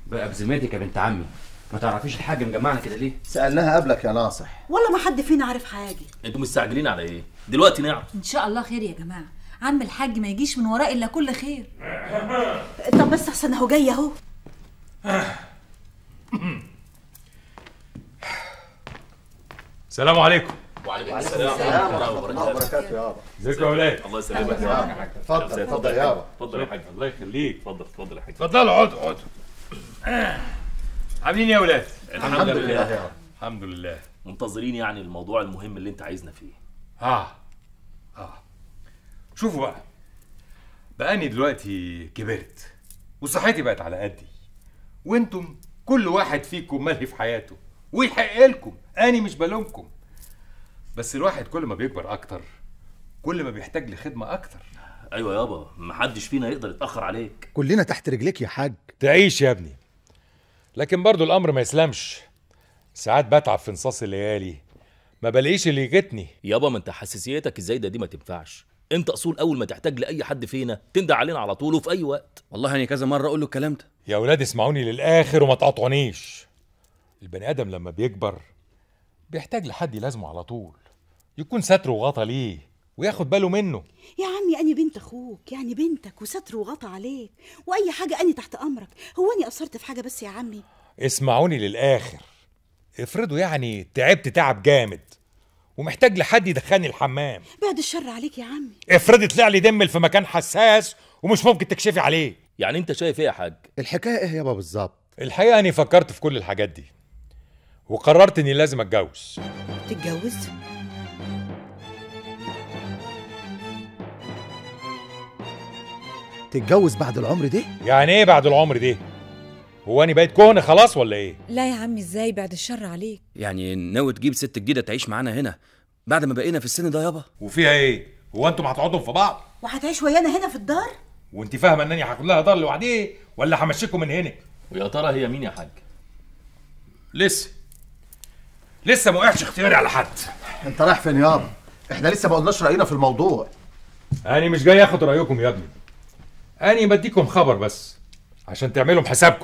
بقى بذمتك يا بنت عمي ما تعرفيش الحاجه مجمعنا كده ليه سألناها قبلك يا ناصح والله ما حد فينا عارف حاجه انتوا مستعجلين على ايه دلوقتي نعرف ان شاء الله خير يا جماعه عم الحاج ما يجيش من وراه الا كل خير طب بس احسن اهو جاي اهو السلام عليكم وعليكم السلام ورحمه الله الله وبركاته وبركاته يابا ازيكم يا اولاد الله يسلمك اتفضل اتفضل يابا اتفضل يا حاج الله يخليك اتفضل اتفضل يا حاج اتفضلوا اقعدوا اقعدوا آه. عاملين ايه يا اولاد الحمد لله يابا الحمد لله منتظرين يعني الموضوع المهم اللي انت عايزنا فيه اه اه شوفوا بقى بقاني دلوقتي كبرت وصحتي بقت على قدي وانتم كل واحد فيكم ملهي في حياته ويحق لكم اني مش بلومكم بس الواحد كل ما بيكبر اكتر كل ما بيحتاج لخدمه اكتر ايوه يابا محدش فينا يقدر يتاخر عليك كلنا تحت رجليك يا حاج تعيش يا ابني لكن برضو الامر ما يسلمش ساعات بتعب في نصاص الليالي ما بلاقيش اللي يجتني يابا ما انت حساسيتك الزايده دي ما تنفعش انت اصول اول ما تحتاج لاي حد فينا تندى علينا على طول وفي اي وقت والله انا كذا مره اقول له الكلام ده يا ولاد اسمعوني للاخر وما تقاطعونيش البني ادم لما بيكبر بيحتاج لحد يلازمه على طول يكون ستر وغطى ليه وياخد باله منه يا عمي اني بنت اخوك يعني بنتك وستر وغطى عليك واي حاجه اني تحت امرك هو اني قصرت في حاجه بس يا عمي اسمعوني للاخر افرضوا يعني تعبت تعب جامد ومحتاج لحد يدخلني الحمام بعد الشر عليك يا عمي افرضي طلع لي دم في مكان حساس ومش ممكن تكشفي عليه يعني انت شايف ايه يا حاج الحكاية ايه يابا بالظبط الحقيقه اني فكرت في كل الحاجات دي وقررت اني لازم اتجوز تتجوز تتجوز بعد العمر ده يعني ايه بعد العمر ده هو اني بقيت كهنه خلاص ولا ايه لا يا عمي ازاي بعد الشر عليك يعني ناوي تجيب ست جديده تعيش معانا هنا بعد ما بقينا في السن ده يابا وفيها ايه هو انتم هتقعدوا في بعض وهتعيش ويانا هنا في الدار وانت فاهمه انني هاخد لها دار لوحدي ولا همشيكم من هنا ويا ترى هي مين يا حاج لسه لسه ما وقعش اختياري على حد انت رايح فين يابا احنا لسه ما قلناش رأينا في الموضوع انا مش جاي اخد رايكم يا ابني انا بديكم خبر بس عشان تعملوا حسابكم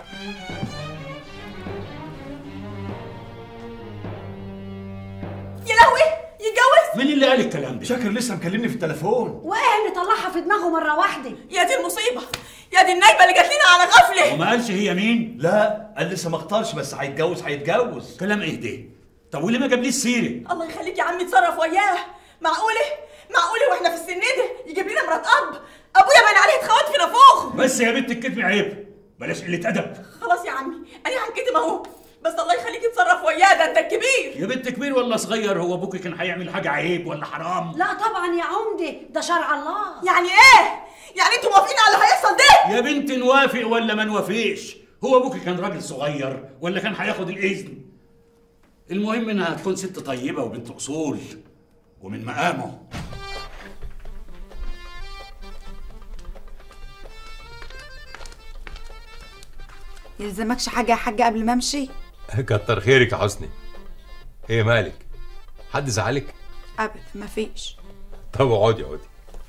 يا لهوي يتجوز مين اللي قال الكلام ده؟ شاكر لسه مكلمني في التليفون وايه اللي طلعها في دماغه مره واحده يا دي المصيبة يا دي النايبة اللي جات لنا على غفلة وما قالش هي مين؟ لا قال لسه ما اختارش بس هيتجوز هيتجوز كلام ايه ده؟ طب وليه ما جابليش سيره؟ الله يخليك يا عم اتصرف وياه معقولة معقولة واحنا في السن ده يجيب لنا مرات اب ابويا باين عليه اتخوت في نافوخه بس يا بنت الكتم عيب بلاش قلة أدب خلاص يا عمي انا هنكتم اهو بس الله يخليك اتصرف وياه ده انت الكبير يا بنت كبير ولا صغير هو ابوك كان هيعمل حاجة عيب ولا حرام؟ لا طبعا يا عمده ده شرع الله يعني ايه يعني انتوا موافقين على اللي هيحصل ده يا بنت نوافق ولا ما نوافقش؟ هو ابوك كان راجل صغير ولا كان هياخد الإذن؟ المهم انها تكون ست طيبة وبنت أصول ومن مقامه يلزمكش حاجه يا حاج قبل ما امشي كتر خيرك يا حسني ايه مالك حد زعلك ابدا مفيش طب اقعدي اقعدي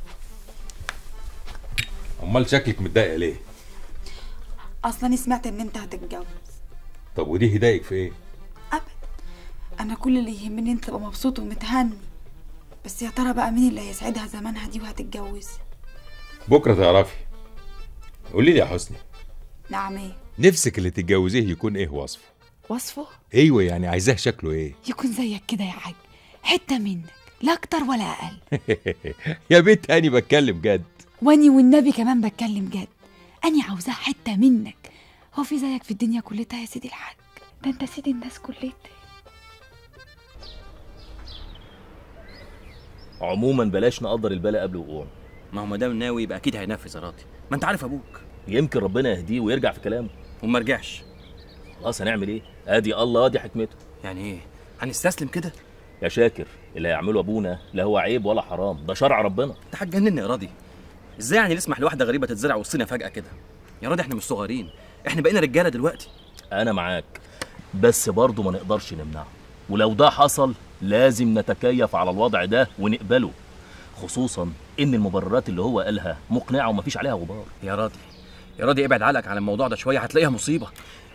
امال شكلك متضايقه ليه اصلا سمعت ان انت هتتجوز طب ودي هدايك في ايه ابدا انا كل اللي يهمني انت تبقى مبسوط ومتهني بس يا ترى بقى مين اللي هيسعدها زمانها دي وهتتجوز بكره تعرفي قولي لي يا حسني نعم ايه نفسك اللي تتجوزيه يكون ايه وصفه وصفه ايوه يعني عايزاه شكله ايه يكون زيك كده يا حاج حته منك لا اكتر ولا اقل يا بنت اني بتكلم جد واني والنبي كمان بتكلم جد اني عاوزاه حته منك هو في زيك في الدنيا كلها يا سيدي الحاج ده انت سيدي الناس كلها عموما بلاش نقدر البلاء قبل وقوعه ما هو ما دام ناوي يبقى اكيد هينفذ يا راضي ما انت عارف ابوك يمكن ربنا يهديه ويرجع في كلامه وما رجعش خلاص هنعمل ايه ادي الله ادي حكمته يعني ايه هنستسلم كده يا شاكر اللي هيعمله ابونا لا هو عيب ولا حرام ده شرع ربنا انت هتجنني يا راضي ازاي يعني نسمح لواحده غريبه تتزرع وسطنا فجاه كده يا راضي احنا مش صغيرين احنا بقينا رجاله دلوقتي انا معاك بس برضه ما نقدرش نمنعه ولو ده حصل لازم نتكيف على الوضع ده ونقبله خصوصا ان المبررات اللي هو قالها مقنعه ومفيش عليها غبار يا راضي يا راضي ابعد عقلك عن الموضوع ده شويه هتلاقيها مصيبه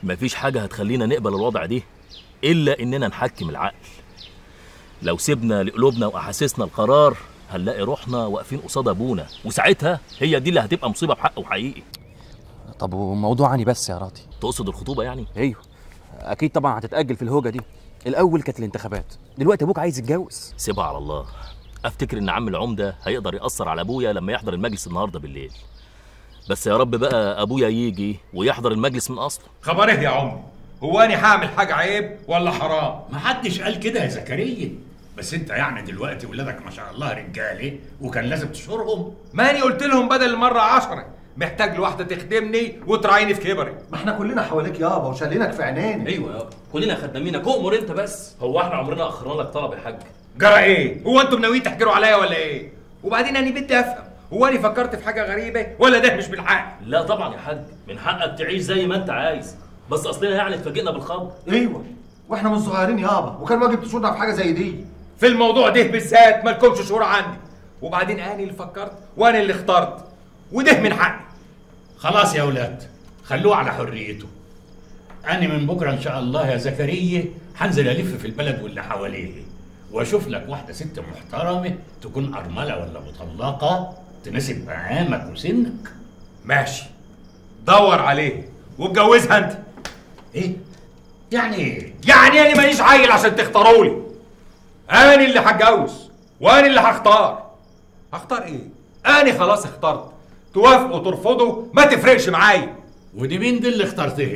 مفيش حاجة هتخلينا نقبل الوضع ده إلا إننا نحكم العقل لو سيبنا لقلوبنا وأحاسيسنا القرار هنلاقي روحنا واقفين قصاد أبونا وساعتها هي دي اللي هتبقى مصيبة بحق وحقيقي طب وموضوع عني بس يا راضي تقصد الخطوبة يعني؟ ايوه اكيد طبعا هتتاجل في الهوجه دي الاول كانت الانتخابات دلوقتي ابوك عايز يتجوز سيبها على الله افتكر ان عم العمده هيقدر ياثر على ابويا لما يحضر المجلس النهارده بالليل بس يا رب بقى ابويا يجي ويحضر المجلس من اصله خبر ايه يا عمي هو انا هعمل حاجه عيب ولا حرام محدش قال كده يا زكريا بس انت يعني دلوقتي ولادك ما شاء الله رجاله وكان لازم تشورهم ماني قلت لهم بدل المره عشرة محتاج لواحده تخدمني وتراعيني في كبري ما احنا كلنا حواليك يابا وشالينك في عينينا ايوه يابا كلنا خدامينك اؤمر انت بس هو احنا عمرنا اخرنا لك طلب يا حاج جرى ايه هو انتم ناويين تحجروا عليا ولا ايه وبعدين انا بدي افهم هو انا فكرت في حاجه غريبه ولا ده مش بالحق لا طبعا يا حاج من حقك تعيش زي ما انت عايز بس اصلنا يعني اتفاجئنا بالخبر ايوه واحنا مش صغيرين يابا وكان واجب تشورنا في حاجه زي دي في الموضوع ده بالذات مالكمش شهور عندي وبعدين انا اللي فكرت وانا اللي اخترت وده من حقي خلاص يا اولاد خلوه على حريته انا من بكره ان شاء الله يا زكريا هنزل الف في البلد واللي حواليه واشوف لك واحده ست محترمه تكون ارمله ولا مطلقه تناسب مقامك وسنك ماشي دور عليه واتجوزها انت ايه يعني ايه يعني انا ماليش عيل عشان تختاروا لي انا اللي هتجوز وانا اللي هختار هختار ايه انا خلاص اخترت توافقوا ترفضوا ما تفرقش معايا ودي مين دي اللي اخترتها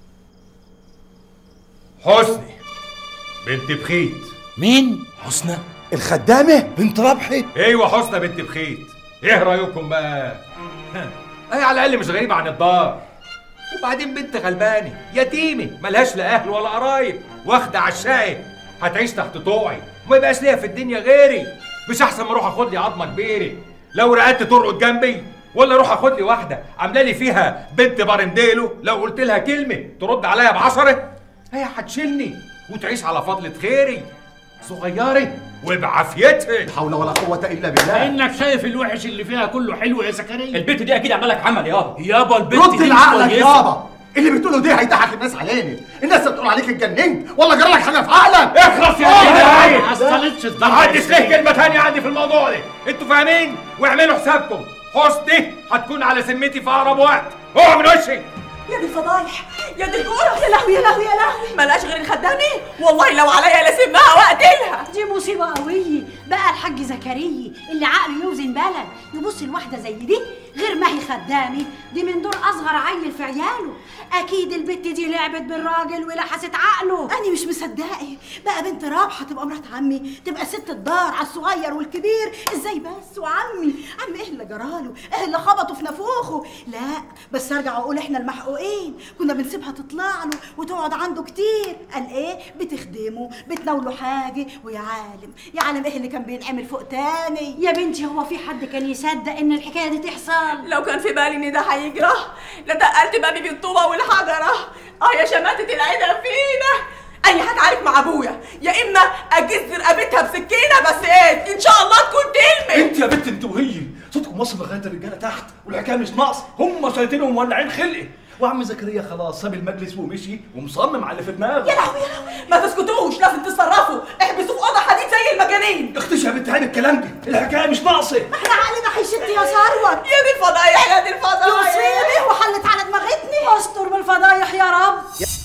حسني بنت بخيت مين حسنى الخدامة بنت ربحي ايوه حسنى بنت بخيت ايه رايكم بقى اي على الاقل مش غريبه عن الدار وبعدين بنت غلبانه يتيمه ملهاش لا اهل ولا قرايب واخده عشاقه هتعيش تحت طوعي وما يبقاش ليها في الدنيا غيري مش احسن ما اروح اخد لي عظمه كبيره لو رقدت ترقد جنبي ولا اروح اخد لي واحده عامله لي فيها بنت بارنديلو لو قلت لها كلمه ترد عليا بعشره هي هتشيلني وتعيش على فضلة خيري صغيرة وبعافيتها لا حول ولا قوه الا بالله انك شايف الوحش اللي فيها كله حلو يا زكريا البنت دي اكيد عملك عمل يابا يابا البنت رد دي مش لعقلك كويسة. يابا اللي بتقوله ده هيضحك الناس علينا الناس هتقول عليك اتجننت ولا جرى لك حاجه في عقلك اخلص يا آه، جدعان ما حصلتش ما حدش ليه كلمة تانية عندي في الموضوع ده انتوا فاهمين واعملوا حسابكم حسني هتكون على ذمتي في اقرب وقت اوعى من وشي يا دي الفضايح يا دي الجورة يا لهوي يا لهوي يا لهوي ملاش غير الخدامة والله لو عليا لاسمها واقتلها دي مصيبة قوية بقى الحاج زكريا اللي عقله يوزن بلد يبص لواحدة زي دي غير ما هي خدامة دي من دور أصغر عيل في عياله أكيد البت دي لعبت بالراجل ولحست عقله أنا مش مصدقة بقى بنت رابحة تبقى مرات عمي تبقى ست الدار على الصغير والكبير ازاي بس وعمي عمي ايه اللي جراله ايه اللي خبطه في نافوخه لا بس ارجع واقول احنا المحقوقين كنا بنسيبها تطلع له وتقعد عنده كتير قال ايه بتخدمه بتناوله حاجة ويا عالم يا عالم ايه اللي كان بينعمل فوق تاني يا بنتي هو في حد كان يصدق إن الحكاية دي تحصل لو كان في بالي ان ده هيجرى لتقلت بابي بالطوبة والحجرة اه يا شماتة العيدة فينا اي هتعارك مع ابويا يا اما اجز رقبتها بسكينه بس ايه ان شاء الله تكون تلمي انت يا بنت انت وهي صوتكم وصل لغايه الرجاله تحت والحكايه مش ناقصه هم شايطين ومولعين خلقي وعم زكريا خلاص ساب المجلس ومشي ومصمم على اللي في دماغه يا لهوي يا لهوي ما تسكتوش لازم تتصرفوا احبسوه في اوضه حديد زي المجانين اختشي يا بنت عين الكلام ده الحكايه مش ناقصه احنا عقلنا هيشت يا ثروت يا دي الفضايح يا دي الفضايح يصيبي وحلت على دماغتني استر بالفضايح يا رب